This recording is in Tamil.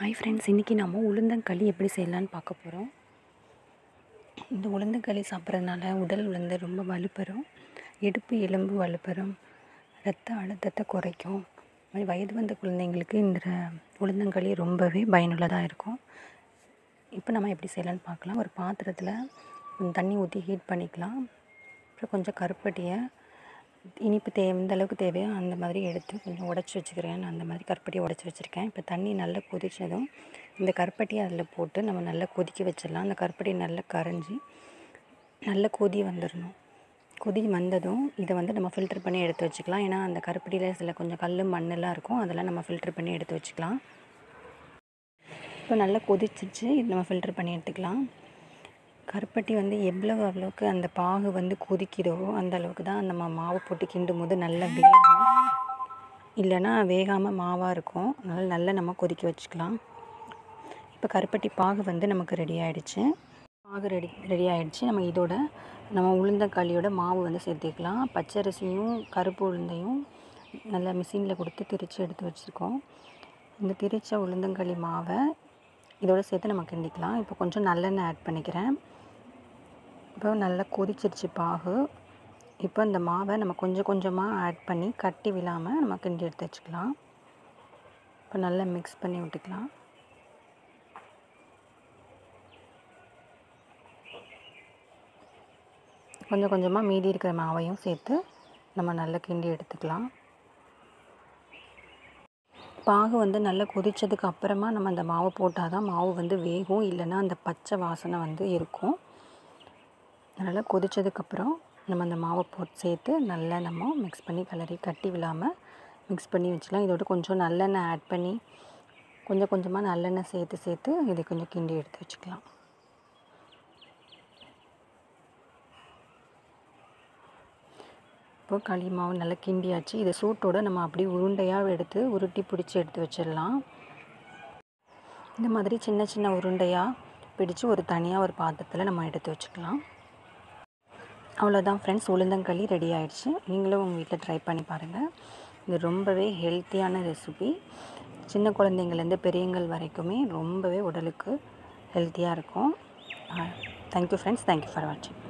ஹாய் ஃப்ரெண்ட்ஸ் இன்றைக்கி நம்ம உளுந்தங்களி எப்படி செய்யலான்னு பார்க்க போகிறோம் இந்த உளுந்தங்களி சாப்பிட்றதுனால உடல் வந்து ரொம்ப வலுப்பெறும் இடுப்பு எலும்பு வலுப்பெறும் ரத்த அழுத்தத்தை குறைக்கும் அது மாதிரி வயது வந்த குழந்தைங்களுக்கு இந்த உளுந்தங்களி ரொம்பவே பயனுள்ளதாக இருக்கும் இப்போ நம்ம எப்படி செய்யலான்னு பார்க்கலாம் ஒரு பாத்திரத்தில் கொஞ்சம் தண்ணி ஊற்றி ஹீட் பண்ணிக்கலாம் அப்புறம் கொஞ்சம் கருப்பட்டியை இனிப்பு தே எந்த அளவுக்கு தேவையோ அந்த மாதிரி எடுத்து கொஞ்சம் உடச்சி வச்சுக்கிறேன் நான் அந்த மாதிரி கருப்பட்டியை உடச்சி வச்சுருக்கேன் இப்போ தண்ணி நல்லா கொதித்ததும் இந்த கருப்பட்டியை அதில் போட்டு நம்ம நல்லா கொதிக்க வச்சிடலாம் அந்த கருப்பட்டி நல்லா கரைஞ்சி நல்ல கொதி வந்துடணும் கொதி வந்ததும் இதை வந்து நம்ம ஃபில்டர் பண்ணி எடுத்து வச்சுக்கலாம் ஏன்னா அந்த கருப்பட்டியில் சில கொஞ்சம் கல் மண்ணெல்லாம் இருக்கும் அதெல்லாம் நம்ம ஃபில்டர் பண்ணி எடுத்து வச்சுக்கலாம் இப்போ நல்லா கொதிச்சிச்சு இது நம்ம ஃபில்டர் பண்ணி எடுத்துக்கலாம் கருப்பட்டி வந்து எவ்வளவு அவ்வளோக்கு அந்த பாகு வந்து கொதிக்குதோ அந்த அளவுக்கு தான் நம்ம மாவு போட்டு கிண்டும் போது நல்லா வேகும் இல்லைன்னா வேகாமல் மாவாக இருக்கும் அதனால் நல்லா நம்ம கொதிக்க வச்சுக்கலாம் இப்போ கருப்பட்டி பாகு வந்து நமக்கு ரெடி ஆகிடுச்சு பாகு ரெடி ரெடி ஆகிடுச்சு நம்ம இதோட நம்ம உளுந்தக்களியோட மாவு வந்து சேர்த்துக்கலாம் பச்சரிசியும் கருப்பு உளுந்தையும் நல்லா மிஷினில் கொடுத்து திரித்து எடுத்து வச்சுருக்கோம் இந்த திரிச்ச உளுந்தங்களி மாவை இதோடு சேர்த்து நம்ம கிண்டிக்கலாம் இப்போ கொஞ்சம் நல்லெண்ணெய் ஆட் பண்ணிக்கிறேன் இப்போ நல்லா கொதிச்சிருச்சு பாகு இப்போ இந்த மாவை நம்ம கொஞ்சம் கொஞ்சமாக ஆட் பண்ணி கட்டி விழாமல் நம்ம கிண்டி எடுத்து வச்சுக்கலாம் இப்போ நல்லா மிக்ஸ் பண்ணி விட்டுக்கலாம் கொஞ்சம் கொஞ்சமாக மீதி இருக்கிற மாவையும் சேர்த்து நம்ம நல்லா கிண்டி எடுத்துக்கலாம் பாகு வந்து நல்லா கொதித்ததுக்கு அப்புறமா நம்ம அந்த மாவு போட்டால் தான் மாவு வந்து வேகும் இல்லைன்னா அந்த பச்சை வாசனை வந்து இருக்கும் அதனால் கொதித்ததுக்கப்புறம் நம்ம அந்த மாவை போட்டு சேர்த்து நல்லா நம்ம மிக்ஸ் பண்ணி கலரி கட்டி விழாமல் மிக்ஸ் பண்ணி வச்சுக்கலாம் இதோட கொஞ்சம் நல்லெண்ணெய் ஆட் பண்ணி கொஞ்சம் கொஞ்சமாக நல்லெண்ணெய் சேர்த்து சேர்த்து இதை கொஞ்சம் கிண்டி எடுத்து வச்சுக்கலாம் இப்போ களி மாவு நல்லா கிண்டியாச்சு இதை சூட்டோடு நம்ம அப்படியே உருண்டையாக எடுத்து உருட்டி பிடிச்சி எடுத்து வச்சிடலாம் இந்த மாதிரி சின்ன சின்ன உருண்டையாக பிடிச்சு ஒரு தனியாக ஒரு பாத்திரத்தில் நம்ம எடுத்து வச்சுக்கலாம் அவ்வளோதான் ஃப்ரெண்ட்ஸ் உளுந்தங்களி ரெடி ஆகிடுச்சு நீங்களும் உங்கள் வீட்டில் ட்ரை பண்ணி பாருங்கள் இது ரொம்பவே ஹெல்த்தியான ரெசிபி சின்ன குழந்தைங்கள்லேருந்து பெரியவங்கள் வரைக்குமே ரொம்பவே உடலுக்கு ஹெல்த்தியாக இருக்கும் தேங்க்யூ ஃப்ரெண்ட்ஸ் தேங்க்யூ ஃபார் வாட்சிங்